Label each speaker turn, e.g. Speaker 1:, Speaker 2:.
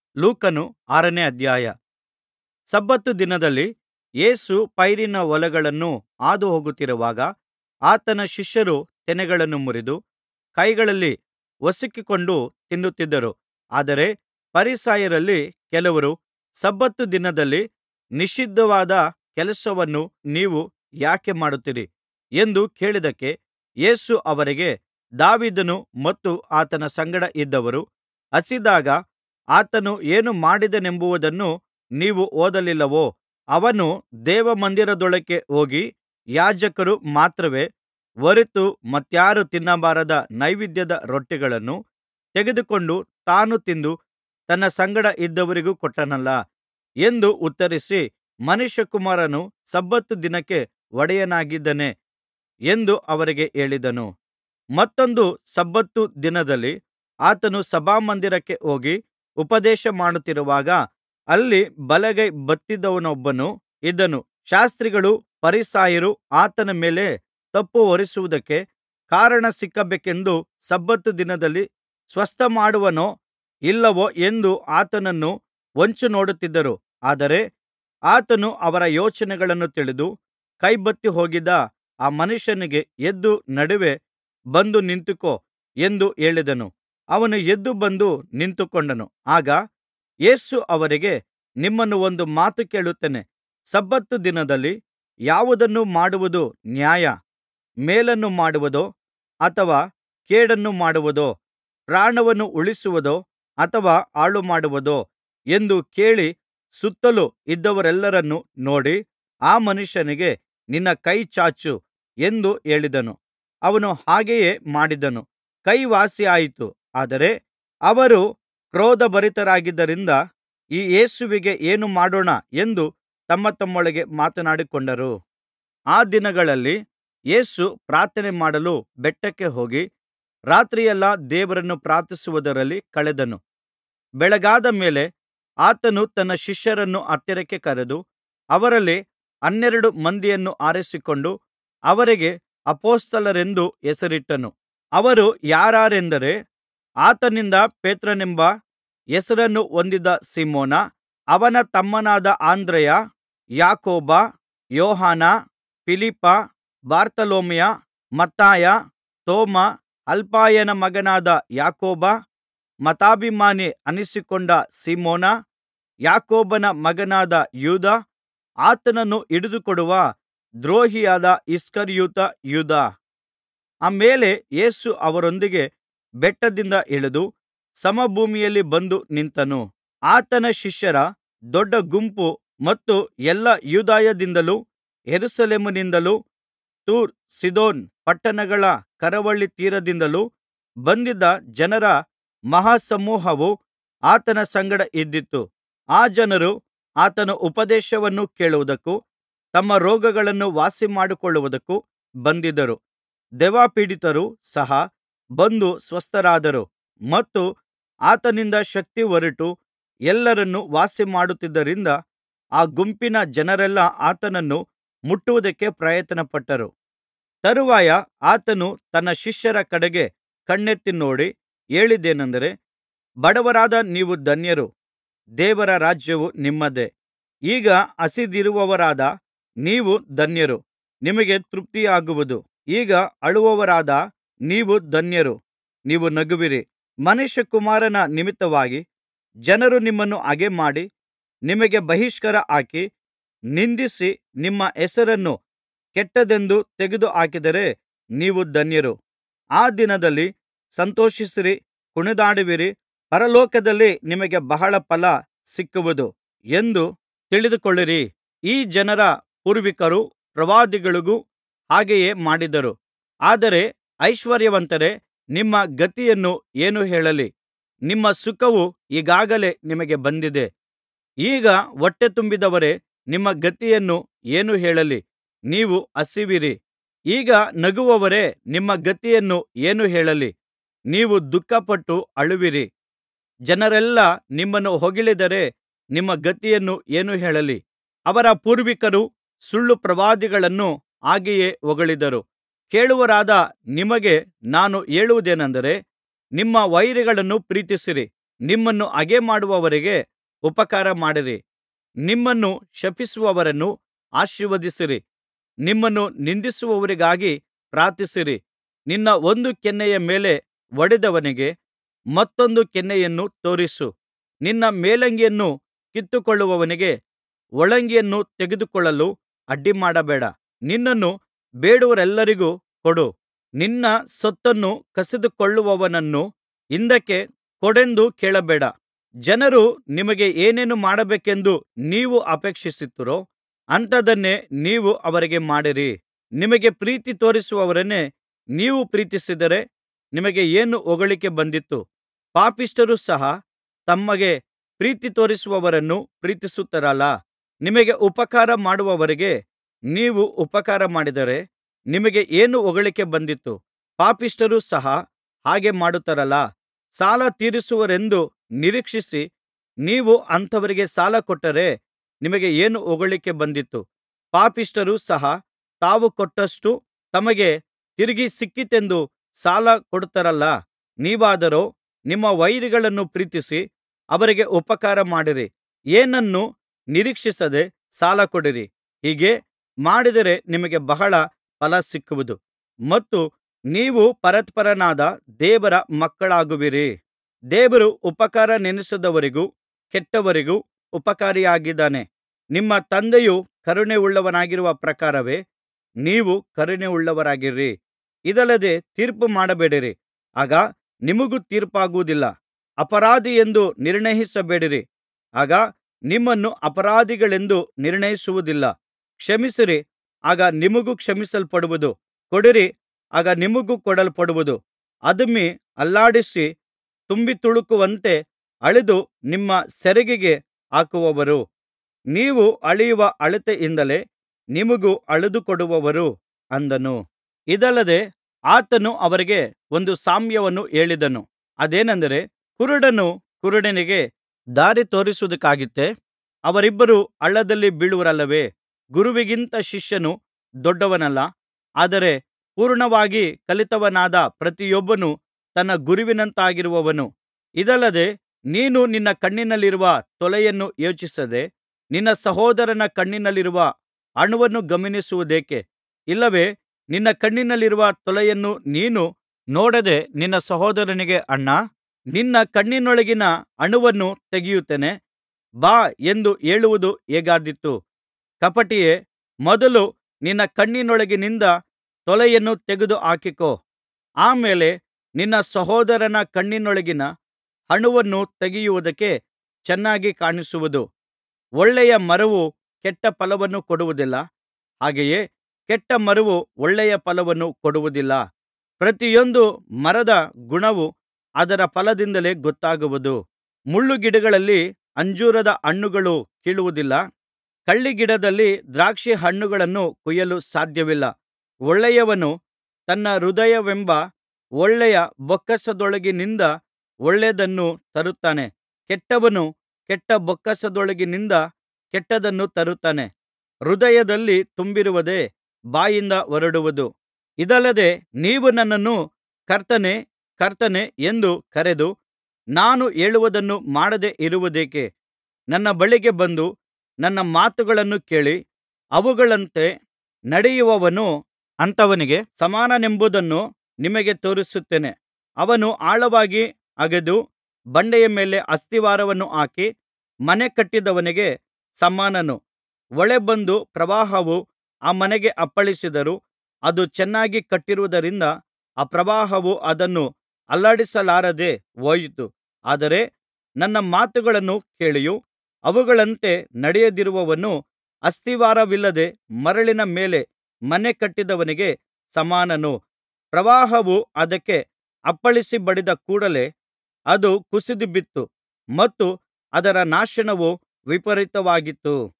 Speaker 1: ಲೂಕನು ಆರನೇ ಅಧ್ಯಾಯ ಸಬ್ಬತ್ ದಿನದಲ್ಲಿ ಯೇಸು ಪೈರಿನ ಹೊಲಗಳನ್ನು ಹಾದುಹೋಗುತ್ತಿರುವಾಗ ಆತನ ಶಿಷ್ಯರು ತೆನೆಗಳನ್ನು ಮುರಿದು ಕೈಗಳಲ್ಲಿ ಹೊಸಕಿಕೊಂಡು ತಿನ್ನುತ್ತಿದ್ದರು ಆದರೆ ಫರಿಸಾಯರಲ್ಲಿ ಕೆಲವರು ಸಬ್ಬತ್ ದಿನದಲ್ಲಿ ನಿಷಿದ್ಧವಾದ ಕೆಲಸವನ್ನು ನೀವು ಯಾಕೆ ಮಾಡುತ್ತೀರಿ ಎಂದು ಕೇಳಿದ್ದಕ್ಕೆ ಯೇಸು ಅವರಿಗೆ ದಾವೀದನು ಮತ್ತು ಆತನ ಸಂಗಡ ಇದ್ದವರು ಹಸಿದಾಗ ಆತನು ಏನು ಮಾಡಿದನೆಂಬುದನ್ನು ನೀವು ಓದಲಿಲ್ಲವೋ ಅವನು ದೇವಮಂದಿರದೊಳಕ್ಕೆ ಹೋಗಿ ಯಾಜಕರು ಮಾತ್ರವೇ ಹೊರತು ಮತ್ತಾರೂ ತಿನ್ನಬಾರದ ನೈವೇದ್ಯದ ರೊಟ್ಟಿಗಳನ್ನು ತೆಗೆದುಕೊಂಡು ತಾನು ತಿಂದು ತನ್ನ ಸಂಗಡ ಇದ್ದವರಿಗೂ ಕೊಟ್ಟನಲ್ಲಾ ಎಂದು ಉತ್ತರಿಸಿ ಮನುಷ್ಯಕುಮಾರನು ಸಬ್ಬತ್ ದಿನಕ್ಕೆ ಒಡೆಯನಾಗಿದ್ದಾನೆ ಎಂದು ಅವರಿಗೆ ಹೇಳಿದನು ಮತ್ತೊಂದು ಸಬ್ಬತ್ ದಿನದಲ್ಲಿ ಆತನು ಸಭಾಮಂದಿರಕ್ಕೆ ಹೋಗಿ ಉಪದೇಶಮಾಡುತ್ತಿರುವಾಗ ಅಲ್ಲಿ ಬಲಗೈ ಬತ್ತಿದವನೊಬ್ಬನು ಇದ್ದನು ಶಾಸ್ತ್ರಿಗಳೂ ಫರಿಸಾಯರೂ ಆತನ ಮೇಲೆ ತಪ್ಪು ಹೊರಿಸುವುದಕ್ಕೆ ಕಾರಣ ಸಿಕ್ಕಬೇಕೆಂದು ಸಬ್ಬತ್ ದಿನದಲ್ಲಿ ಸ್ವಸ್ಥಮಾಡುವನೋ ಇಲ್ಲವೋ ಎಂದು ಆತನನ್ನು ಹೊಂಚಿನೋಡುತ್ತಿದ್ದರು ಆದರೆ ಆತನು ಅವರ ಯೋಚನೆಗಳನ್ನು ತಿಳಿದು ಕೈಬತ್ತಿ ಹೋಗಿದ್ದ ಆ ಮನುಷ್ಯನಿಗೆ ಎದ್ದು ನಡುವೆ ಬಂದು ನಿಂತುಕೋ ಎಂದು ಹೇಳಿದನು ಅವನು ಎದ್ದು ಬಂದು ನಿಂತುಕೊಂಡನು ಆಗ ಯೇಸು ಅವರಿಗೆ ನಿಮ್ಮನ್ನು ಒಂದು ಮಾತು ಕೇಳುತ್ತೇನೆ ಸಬ್ಬತ್ ದಿನದಲ್ಲಿ ಯಾವುದನ್ನು ಮಾಡುವುದು ನ್ಯಾಯ ಮೇಲನ್ನು ಮಾಡುವುದೋ ಅಥವಾ ಕೇಡನ್ನು ಮಾಡುವುದೋ ಪ್ರಾಣವನ್ನು ಉಳಿಸುವುದೋ ಅಥವಾ ಹಾಳುಮಾಡುವುದೋ ಎಂದು ಕೇಳಿ ಸುತ್ತಲು ಇದ್ದವರೆಲ್ಲರನ್ನೂ ನೋಡಿ ಆ ಮನುಷ್ಯನಿಗೆ ನಿನ್ನ ಕೈ ಚಾಚು ಎಂದು ಹೇಳಿದನು ಅವನು ಹಾಗೆಯೇ ಮಾಡಿದನು ಕೈ ವಾಸಿಯಾಯಿತು ಆದರೆ ಅವರು ಕ್ರೋಧಭರಿತರಾಗಿದ್ದರಿಂದ ಈ ಯೇಸುವಿಗೆ ಏನು ಮಾಡೋಣ ಎಂದು ತಮ್ಮತಮ್ಮೊಳಗೆ ಮಾತನಾಡಿಕೊಂಡರು ಆ ದಿನಗಳಲ್ಲಿ ಯೇಸು ಪ್ರಾರ್ಥನೆ ಮಾಡಲು ಬೆಟ್ಟಕ್ಕೆ ಹೋಗಿ ರಾತ್ರಿಯೆಲ್ಲಾ ದೇವರನ್ನು ಪ್ರಾರ್ಥಿಸುವುದರಲ್ಲಿ ಕಳೆದನು ಬೆಳಗಾದ ಮೇಲೆ ಆತನು ತನ್ನ ಶಿಷ್ಯರನ್ನು ಹತ್ತಿರಕ್ಕೆ ಕರೆದು ಅವರಲ್ಲಿ ಹನ್ನೆರಡು ಮಂದಿಯನ್ನು ಆರಿಸಿಕೊಂಡು ಅವರಿಗೆ ಅಪೊಸ್ತಲರೆಂದು ಹೆಸರಿಟ್ಟನು ಅವರು ಯಾರಾರೆಂದರೆ ಆತನಿಂದ ಪೇತ್ರನೆಂಬ ಹೆಸರನ್ನು ಹೊಂದಿದ ಸೀಮೋನ ಅವನ ತಮ್ಮನಾದ ಅಂದ್ರೆಯ ಯಾಕೋಬ ಯೋಹಾನ ಫಿಲಿಪ್ಪ ಬಾರ್ತೊಲೊಮಾಯ ಮತ್ತಾಯ ತೋಮ ಅಲ್ಫಾಯನ ಮಗನಾದ ಯಾಕೋಬ ಮತಾಭಿಮಾನಿ ಅನ್ನಿಸಿಕೊಂಡ ಸೀಮೋನ ಯಾಕೋಬನ ಮಗನಾದ ಯೂದ ಆತನನ್ನು ಹಿಡಿದುಕೊಡುವ ದ್ರೋಹಿಯಾದ ಇಸ್ಕರಿಯೋತ ಯೂದ ಆ ಮೇಲೆ ಯೇಸು ಅವರೊಂದಿಗೆ ಬೆಟ್ಟದಿಂದ ಇಳಿದು ಸಮಭೂಮಿಯಲ್ಲಿ ಬಂದು ನಿಂತನು ಆತನ ಶಿಷ್ಯರ ದೊಡ್ಡ ಗುಂಪು ಮತ್ತು ಎಲ್ಲಾ ಯೂದಾಯದಿಂದಲೂ ಯೆರೂಸಲೇಮಿನಿಂದಲೂ ತೂರ್ ಸೀದೋನ್ ಪಟ್ಟಣಗಳ ಕರಾವಳಿ ತೀರದಿಂದಲೂ ಬಂದಿದ್ದ ಜನರ ಮಹಾಸಮೂಹವು ಆತನ ಸಂಗಡ ಇದ್ದಿತು ಆ ಜನರು ಆತನ ಉಪದೇಶವನ್ನು ಕೇಳುವುದಕ್ಕೂ ತಮ್ಮ ರೋಗಗಳನ್ನು ವಾಸಿಮಾಡಿಕೊಳ್ಳುವುದಕ್ಕೂ ಬಂದಿದ್ದರು ದೆವ್ವಪೀಡಿತರು ಸಹ ಬಂದು ಸ್ವಸ್ಥರಾದರು ಮತ್ತು ಆತನಿಂದ ಶಕ್ತಿ ಹೊರಟು ಎಲ್ಲರನ್ನೂ ವಾಸಿಮಾಡುತ್ತಿದ್ದರಿಂದ ಆ ಗುಂಪಿನ ಜನರೆಲ್ಲಾ ಆತನನ್ನು ಮುಟ್ಟುವುದಕ್ಕೆ ಪ್ರಯತ್ನಪಟ್ಟರು ತರುವಾಯ ಆತನು ತನ್ನ ಶಿಷ್ಯರ ಕಡೆಗೆ ಕಣ್ಣೆತ್ತಿ ನೋಡಿ ಹೇಳಿದ್ದೇನೆಂದರೆ ಬಡವರಾದ ನೀವು ಧನ್ಯರು ದೇವರ ರಾಜ್ಯವು ನಿಮ್ಮದೇ ಈಗ ಹಸಿದಿರುವವರಾದ ನೀವು ಧನ್ಯರು ನಿಮಗೆ ತೃಪ್ತಿಯಾಗುವುದು ಈಗ ಅಳುವವರಾದ ನೀವು ಧನ್ಯರು ನೀವು ನಗುವಿರಿ ಮನುಷ್ಯಕುಮಾರನ ನಿಮಿತ್ತವಾಗಿ ಜನರು ನಿಮ್ಮನ್ನು ಹಗೆಮಾಡಿ ನಿಮಗೆ ಬಹಿಷ್ಕಾರ ಹಾಕಿ ನಿಂದಿಸಿ ನಿಮ್ಮ ಹೆಸರನ್ನು ಕೆಟ್ಟದೆಂದು ತೆಗೆದುಹಾಕಿದರೆ ನೀವು ಧನ್ಯರು ಆ ದಿನದಲ್ಲಿ ಸಂತೋಷಿಸಿರಿ ಕುಣಿದಾಡುವಿರಿ ಪರಲೋಕದಲ್ಲಿ ನಿಮಗೆ ಬಹಳ ಫಲ ಸಿಕ್ಕುವುದು ಎಂದು ತಿಳಿದುಕೊಳ್ಳಿರಿ ಈ ಜನರ ಪೂರ್ವಿಕರು ಪ್ರವಾದಿಗಳಿಗೂ ಹಾಗೆಯೇ ಮಾಡಿದರು ಆದರೆ ಐಶ್ವರ್ಯವಂತರೇ ನಿಮ್ಮ ಗತಿಯನ್ನು ಏನು ಹೇಳಲಿ ನಿಮ್ಮ ಸುಖವು ಈಗಾಗಲೇ ನಿಮಗೆ ಬಂದಿದೆ ಈಗ ಹೊಟ್ಟೆ ತುಂಬಿದವರೇ ನಿಮ್ಮ ಗತಿಯನ್ನು ಏನು ಹೇಳಲಿ ನೀವು ಹಸಿವಿರಿ ಈಗ ನಗುವವರೇ ನಿಮ್ಮ ಗತಿಯನ್ನು ಏನು ಹೇಳಲಿ ನೀವು ದುಃಖಪಟ್ಟು ಅಳುವಿರಿ ಜನರೆಲ್ಲಾ ನಿಮ್ಮನ್ನು ಹೊಗಳಿದರೆ ನಿಮ್ಮ ಗತಿಯನ್ನು ಏನು ಹೇಳಲಿ ಅವರ ಪೂರ್ವಿಕರು ಸುಳ್ಳು ಪ್ರವಾದಿಗಳನ್ನು ಹಾಗೆಯೇ ಹೊಗಳಿದರು ಕೇಳುವವರಾದ ನಿಮಗೆ ನಾನು ಹೇಳುವುದೇನಂದರೆ ನಿಮ್ಮ ವೈರಿಗಳನ್ನು ಪ್ರೀತಿಸಿರಿ ನಿಮ್ಮನ್ನು ಹಗೆಮಾಡುವವರಿಗೆ ಉಪಕಾರ ಮಾಡಿರಿ ನಿಮ್ಮನ್ನು ಶಪಿಸುವವರನ್ನು ಆಶೀರ್ವದಿಸಿರಿ ನಿಮ್ಮನ್ನು ನಿಂದಿಸುವವರಿಗಾಗಿ ಪ್ರಾರ್ಥಿಸಿರಿ ನಿನ್ನ ಒಂದು ಕೆನ್ನೆಯ ಮೇಲೆ ಹೊಡೆದವನಿಗೆ ಮತ್ತೊಂದು ಕೆನ್ನೆಯನ್ನು ತೋರಿಸು ನಿನ್ನ ಮೇಲಂಗಿಯನ್ನು ಕಿತ್ತುಕೊಳ್ಳುವವನಿಗೆ ಒಳಂಗಿಯನ್ನು ತೆಗೆದುಕೊಳ್ಳಲು ಅಡ್ಡಿಮಾಡಬೇಡ ನಿನ್ನನ್ನು ಬೇಡುವವರೆಲ್ಲರಿಗೂ ಕೊಡು ನಿನ್ನ ಸೊತ್ತನ್ನು ಕಸಿದುಕೊಳ್ಳುವವನನ್ನು ಹಿಂದಕ್ಕೆ ಕೊಡೆಂದು ಕೇಳಬೇಡ ಜನರು ನಿಮಗೆ ಏನೇನು ಮಾಡಬೇಕೆಂದು ನೀವು ಅಪೇಕ್ಷಿಸುತ್ತೀರೋ ಅಂಥದನ್ನೇ ನೀವು ಅವರಿಗೆ ಮಾಡಿರಿ ನಿಮಗೆ ಪ್ರೀತಿ ತೋರಿಸುವವರನ್ನೇ ನೀವು ಪ್ರೀತಿಸಿದರೆ ನಿಮಗೆ ಏನು ಹೊಗಳಿಕೆ ಬಂದೀತು ಪಾಪಿಷ್ಠರು ಸಹ ತಮಗೆ ಪ್ರೀತಿ ತೋರಿಸುವವರನ್ನು ಪ್ರೀತಿಸುತ್ತಾರಲ್ಲಾ ನಿಮಗೆ ಉಪಕಾರ ಮಾಡುವವರಿಗೆ ನೀವು ಉಪಕಾರ ಮಾಡಿದರೆ ನಿಮಗೆ ಏನು ಹೊಗಳಿಕೆ ಬಂದೀತು ಪಾಪಿಷ್ಠರು ಸಹ ಹಾಗೆ ಮಾಡುತ್ತಾರಲ್ಲಾ ಸಾಲ ತೀರಿಸುವರೆಂದು ನಿರೀಕ್ಷಿಸಿ ನೀವು ಅಂಥವರಿಗೆ ಸಾಲ ಕೊಟ್ಟರೆ ನಿಮಗೆ ಏನು ಹೊಗಳಿಕೆ ಬಂದೀತು ಪಾಪಿಷ್ಠರು ಸಹ ತಾವು ಕೊಟ್ಟಷ್ಟು ತಮಗೆ ತಿರುಗಿ ಸಿಕ್ಕೀತೆಂದು ಸಾಲ ಕೊಡುತ್ತಾರಲ್ಲಾ ನೀವಾದರೋ ನಿಮ್ಮ ವೈರಿಗಳನ್ನು ಪ್ರೀತಿಸಿ ಅವರಿಗೆ ಉಪಕಾರ ಮಾಡಿರಿ ಏನನ್ನೂ ನಿರೀಕ್ಷಿಸದೆ ಸಾಲ ಕೊಡಿರಿ ಹೀಗೆ ಮಾಡಿದರೆ ನಿಮಗೆ ಬಹಳ ಫಲ ಸಿಕ್ಕುವುದು ಮತ್ತು ನೀವು ಪರಾತ್ಪರನಾದ ದೇವರ ಮಕ್ಕಳಾಗುವಿರಿ ದೇವರು ಉಪಕಾರ ನೆನಸದವರಿಗೂ ಕೆಟ್ಟವರಿಗೂ ಉಪಕಾರಿಯಾಗಿದ್ದಾನೆ ನಿಮ್ಮ ತಂದೆಯು ಕರುಣೆಯುಳ್ಳವನಾಗಿರುವ ಪ್ರಕಾರವೇ ನೀವು ಕರುಣೆಯುಳ್ಳವರಾಗಿರಿ ಇದಲ್ಲದೆ ತೀರ್ಪು ಮಾಡಬೇಡಿರಿ ಆಗ ನಿಮಗೂ ತೀರ್ಪಾಗುವುದಿಲ್ಲ ಅಪರಾಧಿಯೆಂದು ನಿರ್ಣಯಿಸಬೇಡಿರಿ ಆಗ ನಿಮ್ಮನ್ನು ಅಪರಾಧಿಗಳೆಂದು ನಿರ್ಣಯಿಸುವುದಿಲ್ಲ ಕ್ಷಮಿಸಿರಿ ಆಗ ನಿಮಗೂ ಕ್ಷಮಿಸಲ್ಪಡುವುದು ಕೊಡಿರಿ ಆಗ ನಿಮಗೂ ಕೊಡಲ್ಪಡುವುದು ಅದುಮಿ ಅಲ್ಲಾಡಿಸಿ ತುಂಬಿ ತುಳುಕುವಂತೆ ಅಳೆದು ನಿಮ್ಮ ಸೆರಗಿಗೆ ಹಾಕುವರು ನೀವು ಅಳೆಯುವ ಅಳತೆಯಿಂದಲೇ ನಿಮಗೂ ಅಳೆದು ಕೊಡುವರು ಅಂದನು ಇದಲ್ಲದೆ ಆತನು ಅವರಿಗೆ ಒಂದು ಸಾಮ್ಯವನ್ನು ಹೇಳಿದನು ಅದೇನೆಂದರೆ ಕುರುಡನು ಕುರುಡನಿಗೆ ದಾರಿ ತೋರಿಸುವುದಕ್ಕಾದೀತೇ ಅವರಿಬ್ಬರೂ ಹಳ್ಳದಲ್ಲಿ ಬೀಳುವರಲ್ಲವೇ ಗುರುವಿಗಿಂತ ಶಿಷ್ಯನು ದೊಡ್ಡವನಲ್ಲ ಆದರೆ ಪೂರ್ಣವಾಗಿ ಕಲಿತವನಾದ ಪ್ರತಿಯೊಬ್ಬನು ತನ್ನ ಗುರುವಿನಂತಾಗಿರುವನು ಇದಲ್ಲದೆ ನೀನು ನಿನ್ನ ಕಣ್ಣಿನಲ್ಲಿರುವ ತೊಲೆಯನ್ನು ಯೋಚಿಸದೆ ನಿನ್ನ ಸಹೋದರನ ಕಣ್ಣಿನಲ್ಲಿರುವ ಅಣುವನ್ನು ಗಮನಿಸುವುದೇಕೆ ಇಲ್ಲವೇ ನಿನ್ನ ಕಣ್ಣಿನಲ್ಲಿರುವ ತೊಲೆಯನ್ನು ನೀನು ನೋಡದೆ ನಿನ್ನ ಸಹೋದರನಿಗೆ ಅಣ್ಣಾ ನಿನ್ನ ಕಣ್ಣಿನೊಳಗಿನ ಅಣುವನ್ನು ತೆಗೆಯುತ್ತೇನೆ ಬಾ ಎಂದು ಹೇಳುವುದು ಹೇಗಾದೀತು ಕಪಟಿಯೇ ಮೊದಲು ನಿನ್ನ ಕಣ್ಣಿನೊಳಗಿನಿಂದ ತೊಲೆಯನ್ನು ತೆಗೆದು ಹಾಕಿಕೋ ಆ ಮೇಲೆ ನಿನ್ನ ಸಹೋದರನ ಕಣ್ಣಿನೊಳಗಿನ ಅಣುವನ್ನು ತೆಗೆಯುವುದಕ್ಕೆ ಚೆನ್ನಾಗಿ ಕಾಣಿಸುವುದು ಒಳ್ಳೆಯ ಮರವು ಕೆಟ್ಟ ಫಲವನ್ನು ಕೊಡುವುದಿಲ್ಲ ಹಾಗೆಯೇ ಕೆಟ್ಟ ಮರವು ಒಳ್ಳೆಯ ಫಲವನ್ನು ಕೊಡುವುದಿಲ್ಲ ಪ್ರತಿಯೊಂದು ಮರದ ಗುಣವು ಅದರ ಫಲದಿಂದಲೇ ಗೊತ್ತಾಗುವುದು ಮುಳ್ಳುಗಿಡಗಳಲ್ಲಿ ಅಂಜೂರದ ಹಣ್ಣುಗಳು ಕೀಳುವುದಿಲ್ಲ ಕಳ್ಳಿಗಿಡದಲ್ಲಿ ದ್ರಾಕ್ಷಿ ಹಣ್ಣುಗಳನ್ನು ಕೊಯ್ಯಲು ಸಾಧ್ಯವಿಲ್ಲ ಒಳ್ಳೆಯವನು ತನ್ನ ಹೃದಯವೆಂಬ ಒಳ್ಳೆಯ ಬೊಕ್ಕಸದೊಳಗಿನಿಂದ ಒಳ್ಳೆಯದನ್ನು ತರುತ್ತಾನೆ ಕೆಟ್ಟವನು ಕೆಟ್ಟ ಬೊಕ್ಕಸದೊಳಗಿನಿಂದ ಕೆಟ್ಟದ್ದನ್ನು ತರುತ್ತಾನೆ ಹೃದಯದಲ್ಲಿ ತುಂಬಿರುವುದೇ ಬಾಯಿಂದ ಹೊರಡುವುದು ಇದಲ್ಲದೆ ನೀವು ನನ್ನನ್ನು ಕರ್ತನೇ ಕರ್ತನೇ ಎಂದು ಕರೆದು ನಾನು ಹೇಳುವುದನ್ನು ಮಾಡದೆ ಇರುವುದೇಕೆ ನನ್ನ ಬಳಿಗೆ ಬಂದು ನನ್ನ ಮಾತುಗಳನ್ನು ಕೇಳಿ ಅವುಗಳಂತೆ ನಡೆಯುವವನು ಅಂಥವನಿಗೆ ಸಮಾನನೆಂಬುದನ್ನು ನಿಮಗೆ ತೋರಿಸುತ್ತೇನೆ ಅವನು ಆಳವಾಗಿ ಅಗೆದು ಬಂಡೆಯ ಮೇಲೆ ಅಸ್ತಿವಾರವನ್ನು ಹಾಕಿ ಮನೆ ಕಟ್ಟಿದವನಿಗೆ ಸಮಾನನು ಹೊಳೆ ಬಂದು ಪ್ರವಾಹವು ಆ ಮನೆಗೆ ಅಪ್ಪಳಿಸಿದರೂ ಅದು ಚೆನ್ನಾಗಿ ಕಟ್ಟಿರುವುದರಿಂದ ಆ ಪ್ರವಾಹವು ಅದನ್ನು ಅಲ್ಲಾಡಿಸಲಾರದೆ ಹೋಯಿತು ಆದರೆ ನನ್ನ ಮಾತುಗಳನ್ನು ಕೇಳಿಯೂ ಅವುಗಳಂತೆ ನಡೆಯದಿರುವವನು ಅಸ್ತಿವಾರವಿಲ್ಲದೆ ಮರಳಿನ ಮೇಲೆ ಮನೆ ಕಟ್ಟಿದವನಿಗೆ ಸಮಾನನು ಪ್ರವಾಹವು ಅದಕ್ಕೆ ಅಪ್ಪಳಿಸಿ ಬಡಿದ ಕೂಡಲೆ ಅದು ಕುಸಿದುಬಿತ್ತು ಮತ್ತು ಅದರ ನಾಶನವು ವಿಪರೀತವಾಗಿತ್ತು